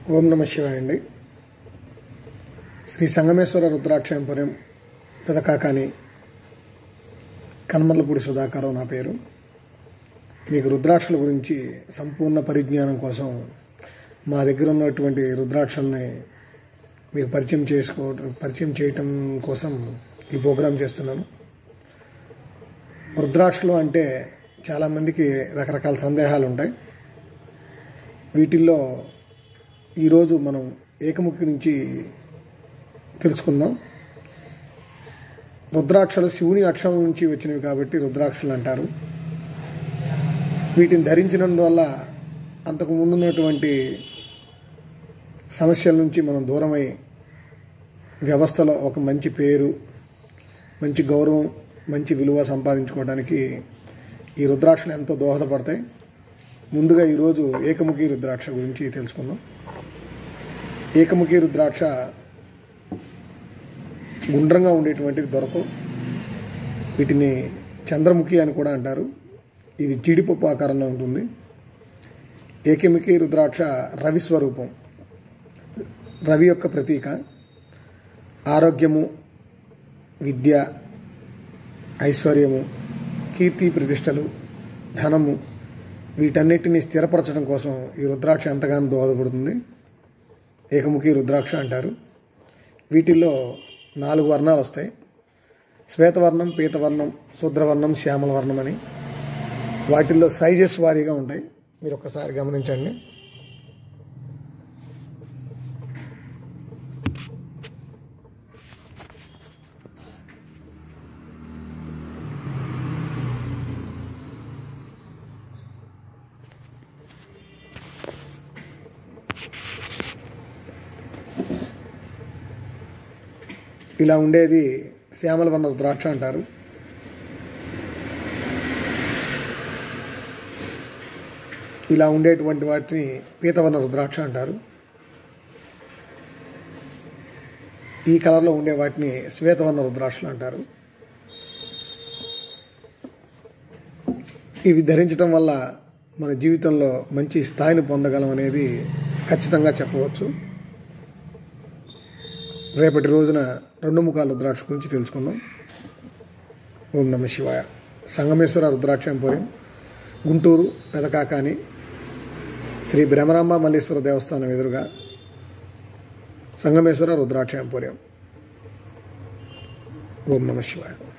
ఓం నమ శివాయ అండి శ్రీ సంగమేశ్వర రుద్రాక్షంపురం పెదకాకాని కన్మర్లపూడి సుధాకరం నా పేరు మీకు రుద్రాక్షల గురించి సంపూర్ణ పరిజ్ఞానం కోసం మా దగ్గర ఉన్నటువంటి రుద్రాక్షల్ని మీకు పరిచయం చేసుకో పరిచయం చేయటం కోసం ఈ ప్రోగ్రాం చేస్తున్నాను రుద్రాక్షలు అంటే చాలామందికి రకరకాల సందేహాలు ఉంటాయి వీటిల్లో ఈరోజు మనం ఏకముఖి నుంచి తెలుసుకుందాం రుద్రాక్షలు శివుని అక్షరం నుంచి వచ్చినవి కాబట్టి రుద్రాక్షలు అంటారు వీటిని ధరించినందువల్ల అంతకు ముందున్నటువంటి సమస్యల నుంచి మనం దూరమై వ్యవస్థలో ఒక మంచి పేరు మంచి గౌరవం మంచి విలువ సంపాదించుకోవడానికి ఈ రుద్రాక్షలు ఎంతో దోహదపడతాయి ముందుగా ఈరోజు ఏకముఖి రుద్రాక్ష గురించి తెలుసుకుందాం ఏకముఖి రుద్రాక్ష గుండ్రంగా ఉండేటువంటిది దొరకవు వీటిని చంద్రముఖి అని కూడా అంటారు ఇది జీడిపప్పు ఆకారంలో ఉంటుంది ఏకముఖి రుద్రాక్ష రవి స్వరూపం రవి యొక్క ప్రతీక ఆరోగ్యము విద్య ఐశ్వర్యము కీర్తి ప్రతిష్టలు ధనము వీటన్నిటిని స్థిరపరచడం కోసం ఈ రుద్రాక్ష ఎంతగానో దోహదపడుతుంది ఏకముఖి రుద్రాక్ష అంటారు వీటిల్లో నాలుగు వర్ణాలు వస్తాయి శ్వేతవర్ణం పీతవర్ణం శూద్రవర్ణం శ్యామల వర్ణం అని వాటిల్లో సైజెస్ వారీగా ఉంటాయి మీరు ఒక్కసారి గమనించండి ఇలా ఉండేది శ్యామల వర్ణ రుద్రాక్ష అంటారు ఇలా ఉండేటువంటి వాటిని పీతవర్ణ రుద్రాక్ష అంటారు ఈ కలర్లో ఉండే వాటిని శ్వేతవర్ణ రుద్రాక్షలు అంటారు ఇవి ధరించడం వల్ల మన జీవితంలో మంచి స్థాయిని పొందగలం అనేది ఖచ్చితంగా చెప్పవచ్చు రేపటి రోజున రెండు ముఖాల రుద్రాక్ష గురించి తెలుసుకుందాం ఓం నమ శివాయ సంగమేశ్వర రుద్రాక్ష ఎంపోరియం గుంటూరు పెదకాకాని శ్రీ భ్రమరాంబ మల్లేశ్వర దేవస్థానం ఎదురుగా సంగమేశ్వర రుద్రాక్ష ఎంపోరియం ఓం నమ శివాయ